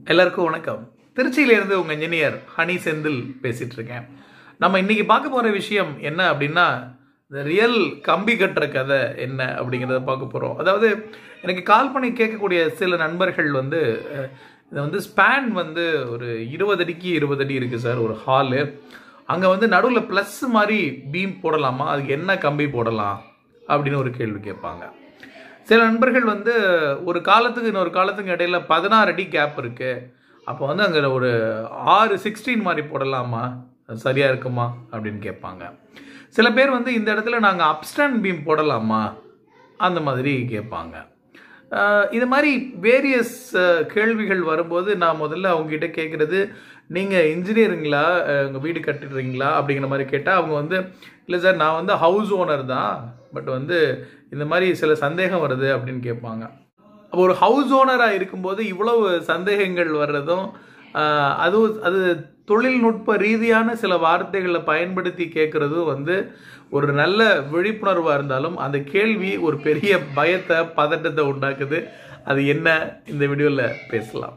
எல்லாருக்கும் வணக்கம் திருச்சியிலேருந்து உங்கள் இன்ஜினியர் ஹனி செந்தில் பேசிகிட்டு இருக்கேன் நம்ம இன்னைக்கு பார்க்க போகிற விஷயம் என்ன அப்படின்னா இந்த ரியல் கம்பி கட்டுற கதை என்ன அப்படிங்கிறத பார்க்க போகிறோம் அதாவது எனக்கு கால் பண்ணி கேட்கக்கூடிய சில நண்பர்கள் வந்து அஹ், இது வந்து ஸ்பேன் வந்து ஒரு இருபது அடிக்கு இருபது அடி இருக்குது சார் ஒரு ஹாலு அங்கே வந்து நடுவில் ப்ளஸ் மாதிரி பீம் போடலாமா அதுக்கு என்ன கம்பி போடலாம் அப்படின்னு ஒரு கேள்வி கேட்பாங்க சில நண்பர்கள் வந்து ஒரு காலத்துக்கு இன்னொரு காலத்துக்கு இடையில பதினாறு அடி கேப் இருக்கு அப்போ வந்து அங்கே ஒரு ஆறு சிக்ஸ்டீன் மாதிரி போடலாமா அது சரியா இருக்குமா அப்படின்னு கேட்பாங்க சில பேர் வந்து இந்த இடத்துல நாங்கள் அப்ஸ்டாண்ட் பீம் போடலாமா அந்த மாதிரி கேட்பாங்க ஆஹ் இது மாதிரி வேரியஸ் கேள்விகள் வரும்போது நான் முதல்ல அவங்ககிட்ட கேட்குறது நீங்கள் இன்ஜினியருங்களா உங்கள் வீடு கட்டுறீங்களா அப்படிங்கிற மாதிரி கேட்டால் அவங்க வந்து இல்லை சார் நான் வந்து ஹவுஸ் ஓனர் தான் பட் வந்து இந்த மாதிரி சில சந்தேகம் வருது அப்படின்னு கேட்பாங்க அப்போ ஒரு ஹவுஸ் ஓனராக இருக்கும்போது இவ்வளவு சந்தேகங்கள் வர்றதும் ஆஹ் அதுவும் அது தொழில்நுட்ப ரீதியான சில வார்த்தைகளை பயன்படுத்தி கேட்குறதும் வந்து ஒரு நல்ல விழிப்புணர்வாக இருந்தாலும் அந்த கேள்வி ஒரு பெரிய பயத்தை பதட்டத்தை உண்டாக்குது அது என்ன இந்த வீடியோவில் பேசலாம்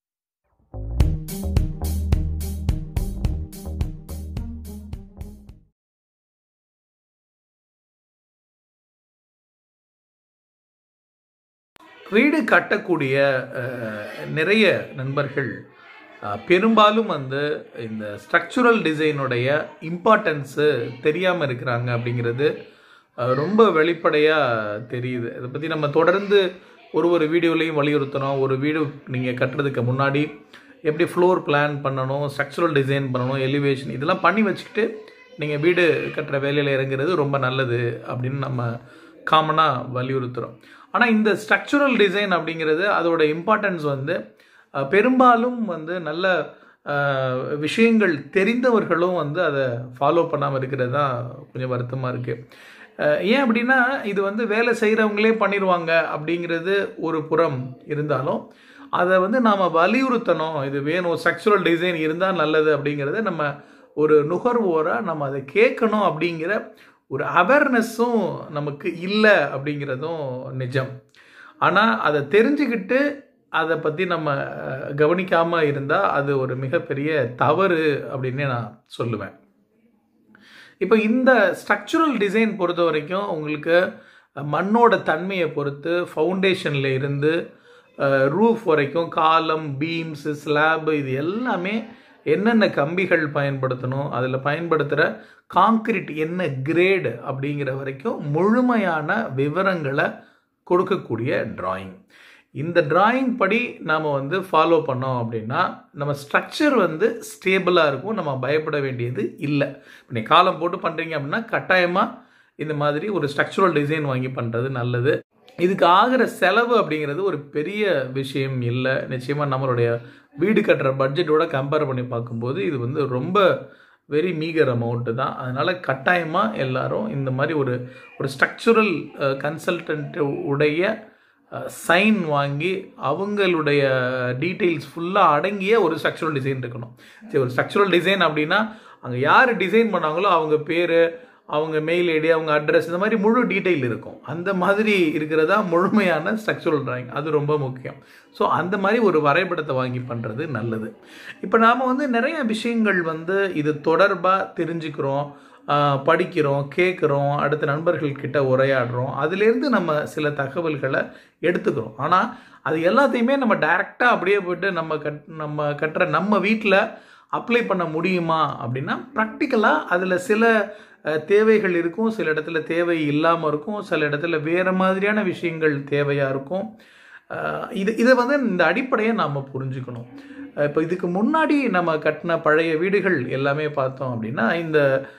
வீடு கட்டக்கூடிய அஹ், நிறைய நண்பர்கள் அஹ், பெரும்பாலும் வந்து இந்த ஸ்ட்ரக்சுரல் டிசைனுடைய இம்பார்ட்டன்ஸு தெரியாமல் இருக்கிறாங்க அப்படிங்கிறது அஹ், ரொம்ப வெளிப்படையாக தெரியுது இதை பற்றி நம்ம தொடர்ந்து ஒரு ஒரு வீடியோலையும் வலியுறுத்தணும் ஒரு வீடு நீங்கள் கட்டுறதுக்கு முன்னாடி எப்படி ஃப்ளோர் பிளான் பண்ணணும் ஸ்ட்ரக்சுரல் டிசைன் பண்ணணும் எலிவேஷன் இதெல்லாம் பண்ணி வச்சுக்கிட்டு நீங்கள் வீடு கட்டுற வேலையில் இறங்குறது ரொம்ப நல்லது அப்படின்னு நம்ம காமனாக வலியுறுத்துகிறோம் ஆனால் இந்த ஸ்ட்ரக்சுரல் டிசைன் அப்படிங்கிறது அதோட இம்பார்ட்டன்ஸ் வந்து அஹ், பெரும்பாலும் வந்து நல்ல அஹ், விஷயங்கள் தெரிந்தவர்களும் வந்து அதை ஃபாலோ பண்ணாமல் இருக்கிறது தான் கொஞ்சம் வருத்தமாக இருக்குது ஏன் அப்படின்னா இது வந்து வேலை செய்கிறவங்களே பண்ணிடுவாங்க அப்படிங்கிறது ஒரு புறம் இருந்தாலும் அதை வந்து நாம் வலியுறுத்தணும் இது வேணும் ஸ்ட்ரக்சுரல் டிசைன் இருந்தால் நல்லது அப்படிங்கிறத நம்ம ஒரு நுகர்வோராக நம்ம அதை கேட்கணும் அப்படிங்கிற ஒரு அவேர்னஸும் நமக்கு இல்லை அப்படிங்கிறதும் நிஜம் ஆனால் அதை தெரிஞ்சுக்கிட்டு அதை பற்றி நம்ம கவனிக்காமல் இருந்தால் அது ஒரு மிகப்பெரிய தவறு அப்படின்னே நான் சொல்லுவேன் இப்போ இந்த ஸ்ட்ரக்சுரல் டிசைன் பொறுத்த வரைக்கும் உங்களுக்கு மண்ணோட தன்மையை பொறுத்து ஃபவுண்டேஷனில் இருந்து ரூஃப் வரைக்கும் காலம் பீம்ஸ் ஸ்லாப் இது எல்லாமே என்னென்ன கம்பிகள் பயன்படுத்தணும் அதில் பயன்படுத்துகிற காங்கிரீட் என்ன கிரேடு அப்படிங்கிற வரைக்கும் முழுமையான விவரங்களை கொடுக்கக்கூடிய டிராயிங் இந்த டிராயிங் படி நாம் வந்து ஃபாலோ பண்ணோம் அப்படின்னா நம்ம ஸ்ட்ரக்சர் வந்து ஸ்டேபிளாக இருக்கும் நம்ம பயப்பட வேண்டியது இல்லை இப்போ நீ காலம் போட்டு பண்ணுறீங்க அப்படின்னா கட்டாயமாக இந்த மாதிரி ஒரு ஸ்ட்ரக்சுரல் டிசைன் வாங்கி பண்ணுறது நல்லது இதுக்கு ஆகிற செலவு அப்படிங்கிறது ஒரு பெரிய விஷயம் இல்லை நிச்சயமாக நம்மளுடைய வீடு கட்டுற பட்ஜெட்டோட கம்பேர் பண்ணி பார்க்கும்போது இது வந்து ரொம்ப வெரி மீகர் அமௌண்ட்டு தான் அதனால் கட்டாயமாக எல்லாரும் இந்த மாதிரி ஒரு ஒரு ஸ்ட்ரக்சுரல் கன்சல்டன்ட் உடைய சைன் வாங்கி அவங்களுடைய டீட்டெயில்ஸ் ஃபுல்லாக அடங்கிய ஒரு ஸ்ட்ரக்சுரல் டிசைன் இருக்கணும் சரி ஒரு ஸ்ட்ரக்சுரல் டிசைன் அப்படின்னா அங்கே யார் டிசைன் பண்ணாங்களோ அவங்க பேர் அவங்க மெயில் ஐடி அவங்க அட்ரஸ் இந்த மாதிரி முழு டீட்டெயில் இருக்கும் அந்த மாதிரி இருக்கிறதா முழுமையான ஸ்ட்ரக்சுரல் டிராயிங் அது ரொம்ப முக்கியம் ஸோ அந்த மாதிரி ஒரு வரைபடத்தை வாங்கி பண்ணுறது நல்லது இப்போ நாம் வந்து நிறைய விஷயங்கள் வந்து இது தொடர்பாக தெரிஞ்சுக்கிறோம் ஆஹ், படிக்கிறோம் கேட்குறோம் அடுத்த நண்பர்கள்கிட்ட உரையாடுறோம் அதுலேருந்து நம்ம சில தகவல்களை எடுத்துக்கிறோம் ஆனால் அது எல்லாத்தையுமே நம்ம டைரெக்டாக அப்படியே போயிட்டு நம்ம கட் நம்ம கட்டுற நம்ம வீட்டில் அப்ளை பண்ண முடியுமா அப்படின்னா ப்ராக்டிக்கலாக அதில் சில அஹ், தேவைகள் இருக்கும் சில இடத்துல தேவை இல்லாமல் இருக்கும் சில இடத்துல வேறு மாதிரியான விஷயங்கள் தேவையாக இருக்கும் அஹ், இது இதை வந்து இந்த அடிப்படையை நாம் புரிஞ்சுக்கணும் அஹ், இப்போ இதுக்கு முன்னாடி நம்ம கட்டின பழைய வீடுகள் எல்லாமே பார்த்தோம் அப்படின்னா இந்த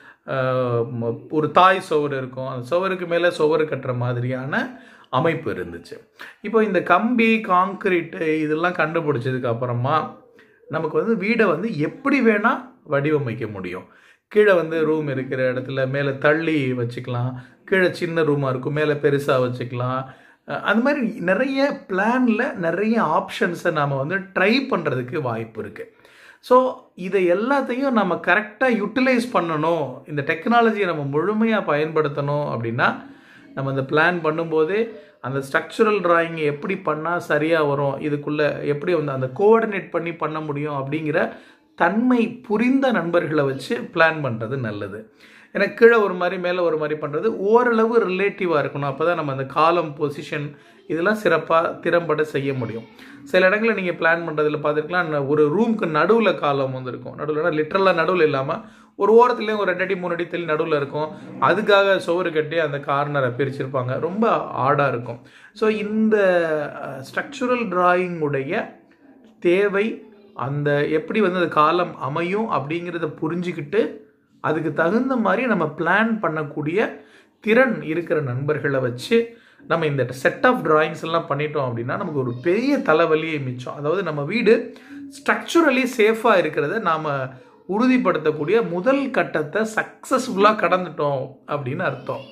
அஹ், ம- ஒரு தாய் சுவர் இருக்கும் அந்த சுவருக்கு மேலே சுவர் கட்டுற மாதிரியான அமைப்பு இருந்துச்சு இப்போ இந்த கம்பி காங்கிரீட்டு இதெல்லாம் கண்டுபிடிச்சதுக்கு அப்புறமா நமக்கு வந்து வீடை வந்து எப்படி வேணால் வடிவமைக்க முடியும் கீழே வந்து ரூம் இருக்கிற இடத்துல மேலே தள்ளி வச்சுக்கலாம் கீழே சின்ன ரூமாக இருக்கும் மேலே பெருசாக வச்சுக்கலாம் அஹ் அந்த மாதிரி நிறைய பிளானில் நிறைய ஆப்ஷன்ஸை நாம் வந்து ட்ரை பண்ணுறதுக்கு வாய்ப்பு இருக்குது ஸோ இதை எல்லாத்தையும் நம்ம கரெக்டாக யூட்டிலைஸ் பண்ணணும் இந்த டெக்னாலஜியை நம்ம முழுமையாக பயன்படுத்தணும் அப்படின்னா நம்ம இந்த பிளான் பண்ணும்போதே அந்த ஸ்ட்ரக்சரல் டிராயிங் எப்படி பண்ணால் சரியாக வரும் இதுக்குள்ளே எப்படி வந்து அந்த கோஆர்டினேட் பண்ணி பண்ண முடியும் அப்படிங்கிற தன்மை புரிந்த நண்பர்களை வச்சு பிளான் பண்ணுறது நல்லது எனக்கு கீழே ஒரு மாதிரி மேலே ஒரு மாதிரி பண்ணுறது ஓரளவு ரிலேட்டிவாக இருக்கணும் அப்போ தான் நம்ம அந்த காலம் பொசிஷன் இதெல்லாம் சிறப்பாக திறம்பட செய்ய முடியும் சில இடங்களில் நீங்கள் பிளான் பண்ணுறதுல பார்த்துருக்கலாம் ஒரு ரூமுக்கு நடுவில் காலம் வந்து இருக்கும் நடுவில் லிட்டரலாக நடுவில் இல்லாமல் ஒரு ஓரத்துலேயும் ஒரு ரெண்டு அடி மூணு அடி தள்ளி நடுவில் இருக்கும் அதுக்காக சோறு கட்டி அந்த கார்னரை பிரிச்சிருப்பாங்க ரொம்ப ஆடாக இருக்கும் ஸோ இந்த ஸ்ட்ரக்சுரல் டிராயிங்குடைய தேவை அந்த எப்படி வந்து அந்த காலம் அமையும் அப்படிங்கிறத புரிஞ்சுக்கிட்டு அதுக்கு தகுந்த மாதிரி நம்ம பிளான் பண்ணக்கூடிய திறன் இருக்கிற நண்பர்களை வச்சு நம்ம இந்த செட் ஆஃப் டிராயிங்ஸ் எல்லாம் பண்ணிட்டோம் அப்படின்னா நமக்கு ஒரு பெரிய தலைவலியை மிச்சம் அதாவது நம்ம வீடு ஸ்ட்ரக்சுரலி சேஃபாக இருக்கிறத நாம் உறுதிப்படுத்தக்கூடிய முதல் கட்டத்தை சக்ஸஸ்ஃபுல்லாக கடந்துட்டோம் அப்படின்னு அர்த்தம்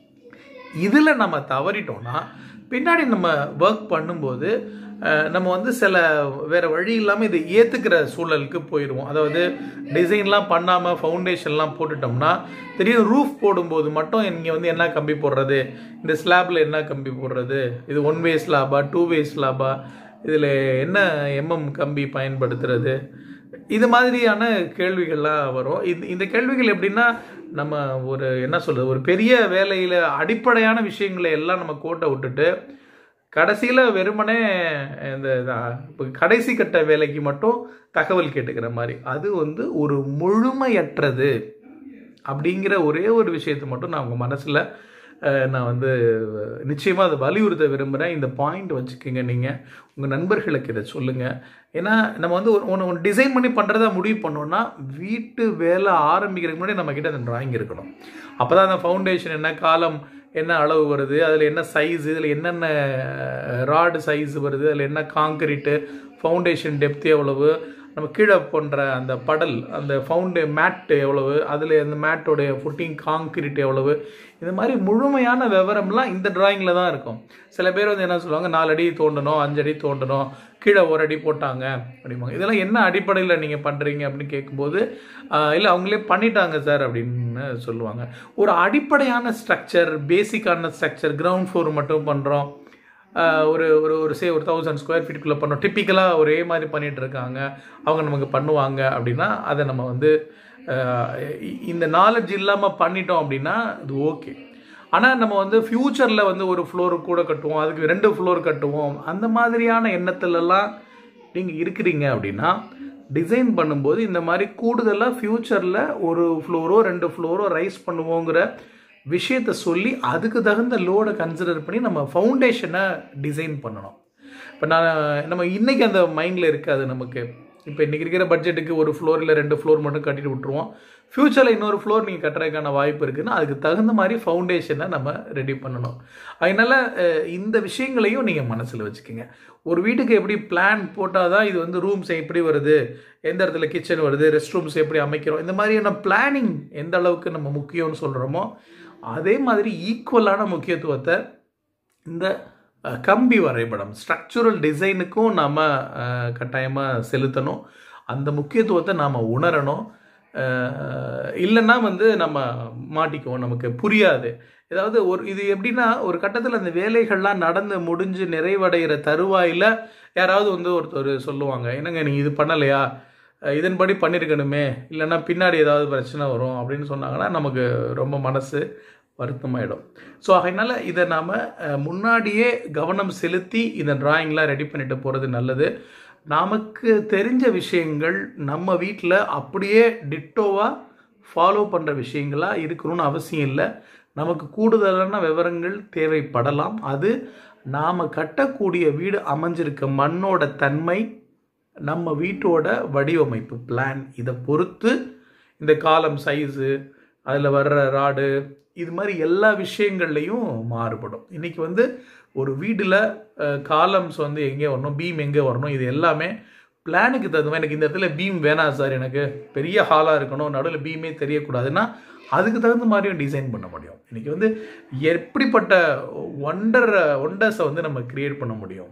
இதில் நம்ம தவறிட்டோம்னா பின்னாடி நம்ம ஒர்க் பண்ணும்போது அஹ், நம்ம வந்து சில வேற வழி இல்லாமல் இதை ஏற்றுக்கிற சூழலுக்கு போயிடுவோம் அதாவது டிசைன்லாம் பண்ணாமல் ஃபவுண்டேஷன்லாம் போட்டுட்டோம்னா திடீர்னு ரூஃப் போடும்போது மட்டும் இங்கே வந்து என்ன கம்பி போடுறது இந்த ஸ்லாப்பில் என்ன கம்பி போடுறது இது ஒன் வே ஸ்லாபா டூ வே ஸ்லாபா இதில் என்ன எம்எம் கம்பி பயன்படுத்துறது இது மாதிரியான கேள்விகள்லாம் வரும் இந்த இந்த கேள்விகள் எப்படின்னா நம்ம ஒரு என்ன சொல்றது ஒரு பெரிய வேலையில் அடிப்படையான விஷயங்களை எல்லாம் நம்ம கோட்டை விட்டுட்டு கடைசியில் வெறுமனே இந்த அஹ், இப்ப கடைசி கட்ட வேலைக்கு மட்டும் தகவல் கேட்டுக்கிற மாதிரி அது வந்து ஒரு முழுமையற்றது அப்படிங்கிற ஒரே ஒரு விஷயத்தை மட்டும் நான் உங்கள் மனசில் நான் வந்து நிச்சயமாக அதை வலியுறுத்த விரும்புகிறேன் இந்த பாயிண்ட் வச்சுக்கோங்க நீங்கள் உங்கள் நண்பர்களுக்கு இதை சொல்லுங்கள் ஏன்னா நம்ம வந்து ஒரு ஒன்று ஒன்று டிசைன் பண்ணி பண்ணுறதா முடிவு பண்ணோம்னா வீட்டு வேலை ஆரம்பிக்கிறதுக்கு முன்னாடி நம்மக்கிட்ட அந்த டிராயிங் இருக்கணும் அப்போ தான் அந்த ஃபவுண்டேஷன் என்ன காலம் என்ன அளவு வருது அதில் என்ன சைஸ் இதில் என்னென்ன ராடு சைஸ் வருது அதில் என்ன காங்கிரீட்டு ஃபவுண்டேஷன் டெப்த் எவ்வளவு நம்ம கீழே போன்ற அந்த படல் அந்த ஃபவுண்டு மேட்டு எவ்வளவு அதில் அந்த மேட்டோடைய ஃபுட்டிங் காங்கிரீட் எவ்வளவு இது மாதிரி முழுமையான விவரம்லாம் இந்த டிராயிங்கில் தான் இருக்கும் சில பேர் வந்து என்ன சொல்லுவாங்க நாலு அடி தோண்டணும் அஞ்சு அடி தோண்டணும் கீழே ஒரு அடி போட்டாங்க அப்படிம்பாங்க இதெல்லாம் என்ன அடிப்படையில் நீங்கள் பண்ணுறீங்க அப்படின்னு கேட்கும்போது இல்லை அவங்களே பண்ணிட்டாங்க சார் அப்படின்னு சொல்லுவாங்க ஒரு அடிப்படையான ஸ்ட்ரக்சர் பேசிக்கான ஸ்ட்ரக்சர் கிரவுண்ட் ஃப்ளோர் மட்டும் பண்ணுறோம் ஒரு ஒரு ஒரு சே ஒரு தௌசண்ட் ஸ்கொயர் ஃபீட்டுக்குள்ளே பண்ணோம் டிப்பிக்கலாக ஒரே மாதிரி பண்ணிட்டு இருக்காங்க அவங்க நமக்கு பண்ணுவாங்க அப்படின்னா அதை நம்ம வந்து ஆஹ் இ- இந்த நாலேஜ் இல்லாமல் பண்ணிட்டோம் அப்படின்னா அது ஓகே ஆனால் நம்ம வந்து ஃப்யூச்சரில் வந்து ஒரு ஃப்ளோர் கூட கட்டுவோம் அதுக்கு ரெண்டு ஃப்ளோர் கட்டுவோம் அந்த மாதிரியான எண்ணத்துலலாம் நீங்கள் இருக்கிறீங்க அப்படின்னா டிசைன் பண்ணும்போது இந்த மாதிரி கூடுதலாக ஃப்யூச்சரில் ஒரு ஃப்ளோரோ ரெண்டு ஃப்ளோரோ ரைஸ் பண்ணுவோங்கிற விஷயத்த சொல்லி அதுக்கு தகுந்த லோடை கன்சிடர் பண்ணி நம்ம ஃபவுண்டேஷனை டிசைன் பண்ணணும் இப்போ நான் நம்ம இன்னைக்கு அந்த மைண்டில் இருக்காது நமக்கு இப்போ இன்றைக்கி இருக்கிற பட்ஜெட்டுக்கு ஒரு ஃப்ளோர் இல்லை ரெண்டு ஃப்ளோர் மட்டும் கட்டிட்டு விட்ருவோம் ஃப்யூச்சரில் இன்னொரு ஃப்ளோர் நீங்கள் கட்டுறதுக்கான வாய்ப்பு இருக்குன்னா அதுக்கு தகுந்த மாதிரி ஃபவுண்டேஷனை நம்ம ரெடி பண்ணணும் அதனால் அஹ், இந்த விஷயங்களையும் நீங்கள் மனசில் வச்சுக்கோங்க ஒரு வீட்டுக்கு எப்படி பிளான் போட்டால் தான் இது வந்து ரூம்ஸ் எப்படி வருது எந்த இடத்துல கிச்சன் வருது ரெஸ்ட் ரூம்ஸ் எப்படி அமைக்கிறோம் இந்த மாதிரியான பிளானிங் எந்த அளவுக்கு நம்ம முக்கியம்னு சொல்கிறோமோ அதே மாதிரி ஈக்குவலான முக்கியத்துவத்தை இந்த அஹ், கம்பி வரைபடம் ஸ்ட்ரக்சுரல் டிசைனுக்கும் நாம் கட்டாயமாக செலுத்தணும் அந்த முக்கியத்துவத்தை நாம் உணரணும் அஹ், இல்லைன்னா வந்து நம்ம மாட்டிக்குவோம் நமக்கு புரியாது ஏதாவது ஒரு இது எப்படின்னா ஒரு கட்டத்தில் அந்த வேலைகள்லாம் நடந்து முடிஞ்சு நிறைவடைகிற தருவாயில் யாராவது வந்து ஒருத்தர் சொல்லுவாங்க என்னங்க நீ இது பண்ணலையா அஹ், இதன்படி பண்ணியிருக்கணுமே இல்லைன்னா பின்னாடி ஏதாவது பிரச்சனை வரும் அப்படின்னு சொன்னாங்கன்னா நமக்கு ரொம்ப மனசு வருத்தமாயிடும் ஸோ அதனால் இதை நாம் முன்னாடியே கவனம் செலுத்தி இந்த டிராயிங்லாம் ரெடி பண்ணிட்டு போகிறது நல்லது நமக்கு தெரிஞ்ச விஷயங்கள் நம்ம வீட்டில் அப்படியே டிட்டோவாக ஃபாலோ பண்ணுற விஷயங்களாக இருக்கணும்னு அவசியம் இல்லை நமக்கு கூடுதலான விவரங்கள் தேவைப்படலாம் அது நாம் கட்டக்கூடிய வீடு அமைஞ்சிருக்க மண்ணோட தன்மை நம்ம வீட்டோட வடிவமைப்பு பிளான் இதை பொறுத்து இந்த காலம் சைஸு அதில் வர்ற ராடு இது மாதிரி எல்லா விஷயங்கள்லையும் மாறுபடும் இன்றைக்கி வந்து ஒரு வீட்டில் காலம்ஸ் வந்து எங்கே வரணும் பீம் எங்கே வரணும் இது எல்லாமே பிளானுக்கு தகுந்த எனக்கு இந்த இடத்துல பீம் வேணாம் சார் எனக்கு பெரிய ஹாலாக இருக்கணும் நடுவில் பீமே தெரியக்கூடாதுன்னா அதுக்கு தகுந்த மாதிரியும் டிசைன் பண்ண முடியும் இன்றைக்கி வந்து எப்படிப்பட்ட ஒண்டர் ஒண்டர்ஸை வந்து நம்ம கிரியேட் பண்ண முடியும்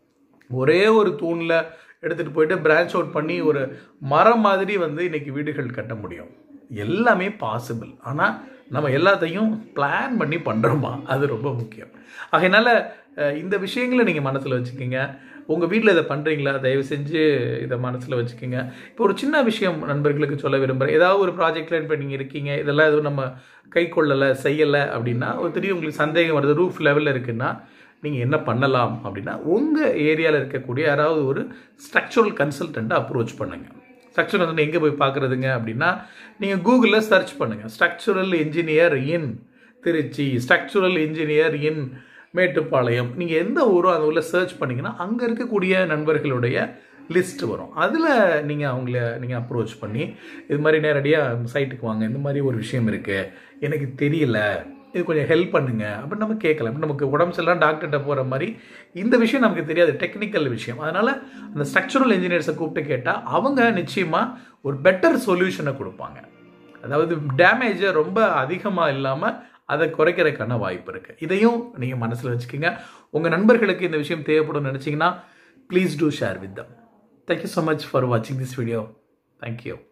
ஒரே ஒரு தூணில் எடுத்துகிட்டு போயிட்டு பிரான்ச் அவுட் பண்ணி ஒரு மரம் மாதிரி வந்து இன்னைக்கு வீடுகள் கட்ட முடியும் எல்லாமே பாசிபிள் ஆனால் நம்ம எல்லாத்தையும் பிளான் பண்ணி பண்ணுறோமா அது ரொம்ப முக்கியம் அதனால் அஹ், இந்த விஷயங்களை நீங்கள் மனசில் வச்சுக்கோங்க உங்கள் வீட்டில் இதை பண்ணுறீங்களா தயவு செஞ்சு இதை மனசில் வச்சுக்கோங்க இப்போ ஒரு சின்ன விஷயம் நண்பர்களுக்கு சொல்ல விரும்புகிறேன் ஏதாவது ஒரு ப்ராஜெக்டில் இப்போ நீங்கள் இருக்கீங்க இதெல்லாம் எதுவும் நம்ம கை கொள்ளலை செய்யலை அப்படின்னா ஒரு திடீர் உங்களுக்கு சந்தேகம் வருது ரூஃப் லெவலில் இருக்குன்னா நீங்கள் என்ன பண்ணலாம் அப்படின்னா உங்கள் ஏரியாவில் இருக்கக்கூடிய யாராவது ஒரு ஸ்ட்ரக்சரல் கன்சல்டண்ட்டை அப்ரோச் பண்ணுங்கள் ஸ்ட்ரக்சரல் வந்து எங்கே போய் பார்க்குறதுங்க அப்படின்னா நீங்கள் கூகுளில் சர்ச் பண்ணுங்கள் structural engineer in Trichy structural engineer in Mettupalayam நீங்கள் எந்த ஊரோ அது உள்ள சர்ச் பண்ணிங்கன்னா அங்கே இருக்கக்கூடிய நண்பர்களுடைய லிஸ்ட் வரும் அதில் நீங்கள் அவங்கள நீங்கள் அப்ரோச் பண்ணி இது மாதிரி நேரடியாக சைட்டுக்கு வாங்க இந்த மாதிரி ஒரு விஷயம் இருக்குது எனக்கு தெரியல இது கொஞ்சம் ஹெல்ப் பண்ணுங்க அப்படின்னு நம்ம கேட்கலாம் இப்ப நமக்கு உடம்பு சரியில்லாம் டாக்டர்கிட்ட போகிற மாதிரி இந்த விஷயம் நமக்கு தெரியாது டெக்னிக்கல் விஷயம் அதனால் அந்த ஸ்ட்ரக்சரல் இன்ஜினியர்ஸை கூப்பிட்டு கேட்டால் அவங்க நிச்சயமாக ஒரு பெட்டர் சொல்யூஷனை கொடுப்பாங்க அதாவது டேமேஜை ரொம்ப அதிகமாக இல்லாமல் அதை குறைக்கிறதுக்கான வாய்ப்பு இருக்குது இதையும் நீங்கள் மனசில் வச்சுக்கோங்க உங்கள் நண்பர்களுக்கு இந்த விஷயம் தேவைப்படும் நினச்சிங்கன்னா please do share with them thank you so much for வாட்சிங் திஸ் வீடியோ தேங்க்யூ